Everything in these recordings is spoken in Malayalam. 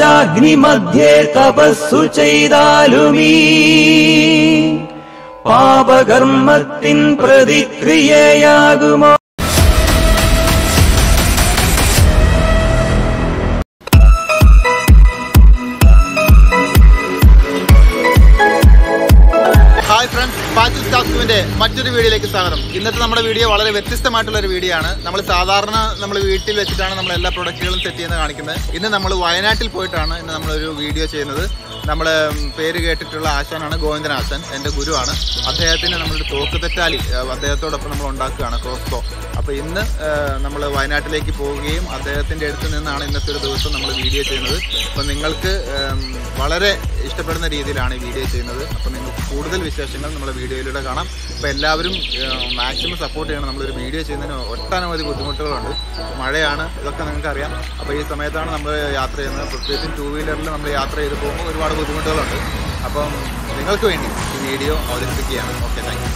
പഞ്ചാഗ്നിമധ്യേ തപസ്സു ചെയ്താലുമീ പാപകർമ്മത്തിൻ പ്രതിക്രിയയാകുമോ ഹായ് ഫ്രണ്ട്സ് പാച്ചിൽ കാസ്റ്റുവിന്റെ മറ്റൊരു വീഡിയോയിലേക്ക് സ്വാഗതം ഇന്നത്തെ നമ്മുടെ വീഡിയോ വളരെ വ്യത്യസ്തമായിട്ടുള്ള ഒരു വീഡിയോ ആണ് നമ്മൾ സാധാരണ നമ്മൾ വീട്ടിൽ വെച്ചിട്ടാണ് നമ്മൾ എല്ലാ പ്രൊഡക്റ്റുകളും സെറ്റ് ചെയ്യുന്നത് കാണിക്കുന്നത് ഇന്ന് നമ്മൾ വയനാട്ടിൽ പോയിട്ടാണ് ഇന്ന് നമ്മളൊരു വീഡിയോ ചെയ്യുന്നത് നമ്മൾ പേര് കേട്ടിട്ടുള്ള ആശാനാണ് ഗോവിന്ദൻ ആശാൻ എൻ്റെ ഗുരുവാണ് അദ്ദേഹത്തിന് നമ്മളൊരു തോക്ക് തെറ്റാലി ഏഹ്, അദ്ദേഹത്തോടൊപ്പം നമ്മൾ ഉണ്ടാക്കുകയാണ് ക്രോസ്കോ അപ്പോൾ ഇന്ന് നമ്മൾ വയനാട്ടിലേക്ക് പോവുകയും അദ്ദേഹത്തിൻ്റെ അടുത്ത് നിന്നാണ് ഇന്നത്തെ ഒരു ദിവസം നമ്മൾ വീഡിയോ ചെയ്യുന്നത് അപ്പോൾ നിങ്ങൾക്ക് ഏം, വളരെ ഇഷ്ടപ്പെടുന്ന രീതിയിലാണ് ഈ വീഡിയോ ചെയ്യുന്നത് അപ്പോൾ നിങ്ങൾക്ക് കൂടുതൽ വിശേഷങ്ങൾ നമ്മുടെ വീഡിയോയിലൂടെ കാണാം അപ്പോൾ എല്ലാവരും മാക്സിമം സപ്പോർട്ട് ചെയ്യണം നമ്മളൊരു വീഡിയോ ചെയ്യുന്നതിന് ഒട്ടനവധി ബുദ്ധിമുട്ടുകളുണ്ട് മഴയാണ് ഇതൊക്കെ നിങ്ങൾക്ക് അറിയാം അപ്പോൾ ഈ സമയത്താണ് നമ്മൾ യാത്ര ചെയ്യുന്നത് പ്രത്യേകിച്ചും ടൂ വീലറിൽ നമ്മൾ യാത്ര ചെയ്ത് പോകുമ്പോൾ ഒരുപാട് ബുദ്ധിമുട്ടുകളുണ്ട് അപ്പം നിങ്ങൾക്ക് വേണ്ടി ഈ വീഡിയോ അവതരിപ്പിക്കുകയാണ് ഓക്കെ താങ്ക് യു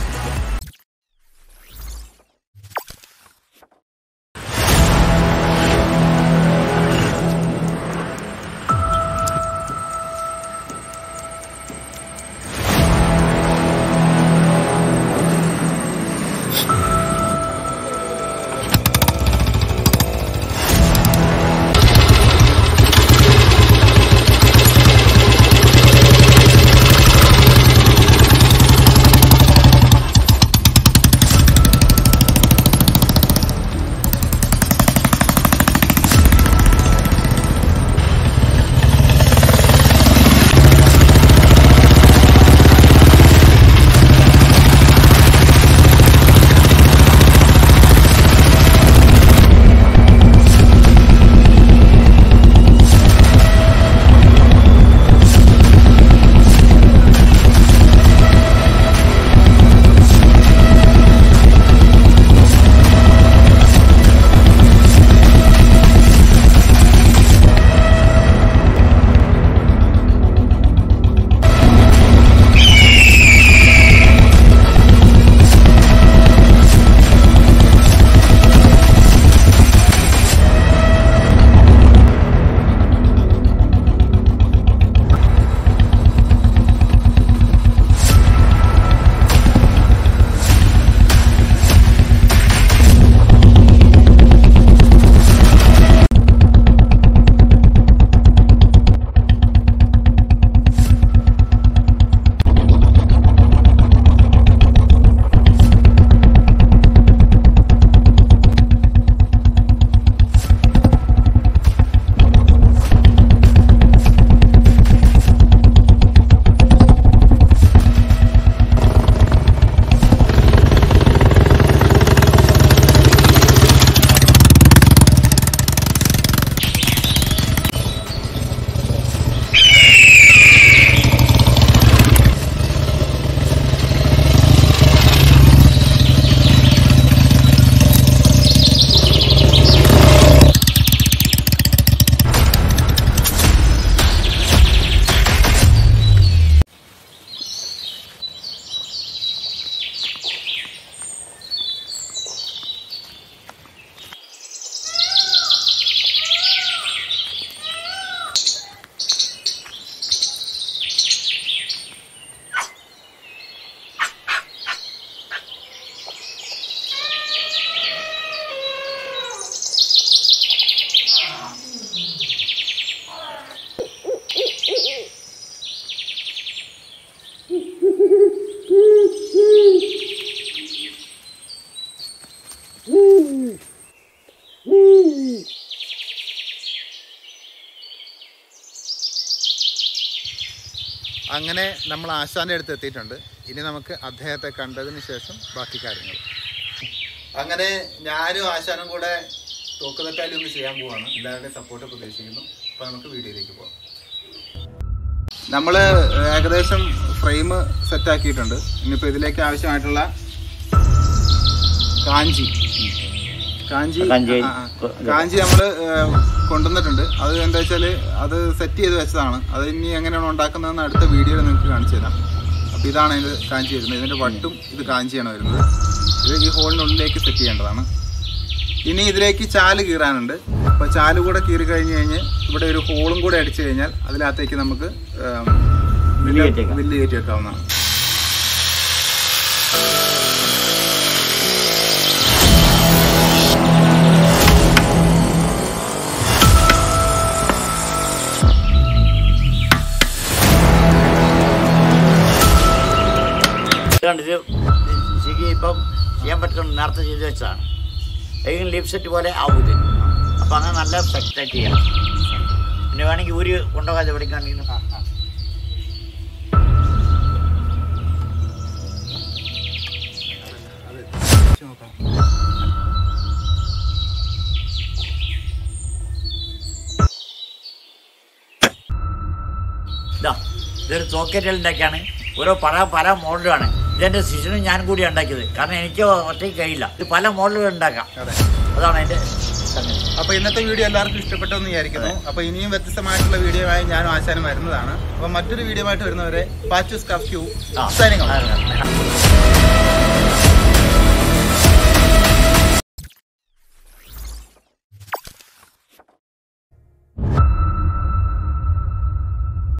അങ്ങനെ നമ്മൾ ആശാന്റെ അടുത്ത് എത്തിയിട്ടുണ്ട് ഇനി നമുക്ക് അദ്ദേഹത്തെ കണ്ടതിന് ശേഷം ബാക്കി കാര്യങ്ങൾ അങ്ങനെ ഞാനും ആശാനും കൂടെ തോക്കുതട്ടാലി ഒന്ന് ചെയ്യാൻ പോവാണ് എല്ലാവരുടെയും സപ്പോർട്ട് പ്രതീക്ഷിക്കുന്നു അപ്പൊ നമുക്ക് വീഡിയോയിലേക്ക് പോവാം നമ്മൾ ഏകദേശം ഫ്രെയിം സെറ്റ് ആക്കിയിട്ടുണ്ട് ഇനിയിപ്പോൾ ഇതിലേക്ക് ആവശ്യമായിട്ടുള്ള കാഞ്ചി കാഞ്ചി കാഞ്ചി. ആ, ആ. കാഞ്ചി നമ്മൾ കൊണ്ടുവന്നിട്ടുണ്ട് അത് എന്താ വെച്ചാല് അത് സെറ്റ് ചെയ്ത് വെച്ചതാണ് അത് ഇനി എങ്ങനെയാണ് ഉണ്ടാക്കുന്നതെന്ന് അടുത്ത വീഡിയോയിൽ നിങ്ങൾക്ക് കാണിച്ചു തരാം അപ്പോൾ ഇതാണ് ഇത് കാഞ്ചി വരുന്നത് ഇതിന്റെ വട്ടും ഇത് കാഞ്ചിയാണ് വരുന്നത് ഇത് ഈ ഹോളിനുള്ളിലേക്ക് സെറ്റ് ചെയ്യേണ്ടതാണ് ഇനി ഇതിലേക്ക് ചാല് കീറാനുണ്ട് അപ്പൊ ചാല് കൂടെ കീറി കഴിഞ്ഞ് കഴിഞ്ഞ് ഇവിടെ ഒരു ഹോളും കൂടെ അടിച്ചു കഴിഞ്ഞാൽ അതിനകത്തേക്ക് നമുക്ക് ഉം, വില്ല് കയറ്റിയേക്കാം. വില്ല് കയറ്റി വെക്കാവുന്നതാണ് ഇതുകൊണ്ട് ഇത് സ്വിഗ്ഗി ഇപ്പം ചെയ്യാൻ പറ്റുന്ന നേരത്തെ ചെയ്ത് വെച്ചതാണ് ഏതെങ്കിലും ലിപ് സെറ്റ് പോലെ ആവും ഇത് അപ്പം അങ്ങനെ നല്ല സെറ്റായിട്ട് ചെയ്യണം പിന്നെ വേണമെങ്കിൽ ഊരി കൊണ്ടുപോകാതെ എവിടേക്കാണെങ്കിലും ഇതാ ഇതൊരു സോക്കറ്റ് ഉണ്ടാക്കിയാണ് ഓരോ പല പല മോഡലുമാണ് ഇതെൻ്റെ ശിശുവിനും ഞാൻ കൂടി ഉണ്ടാക്കിയത് കാരണം എനിക്ക് ഒറ്റയ്ക്ക് കഴിയില്ല ഇത് പല മോഡലുകൾ ഉണ്ടാക്കാം അതെ അതാണ് എൻ്റെ സംഗതി അപ്പൊ ഇന്നത്തെ വീഡിയോ എല്ലാവർക്കും ഇഷ്ടപ്പെട്ടെന്ന് വിചാരിക്കുന്നു അപ്പൊ ഇനിയും വ്യത്യസ്തമായിട്ടുള്ള വീഡിയോ ആയി ഞാനും ആശാനും വരുന്നതാണ് അപ്പൊ മറ്റൊരു വീഡിയോ ആയിട്ട് വരുന്നവരെ പാച്ചൂസ് കഫ് ക്യൂ ആ. സൈനിങ് ആ, ആ.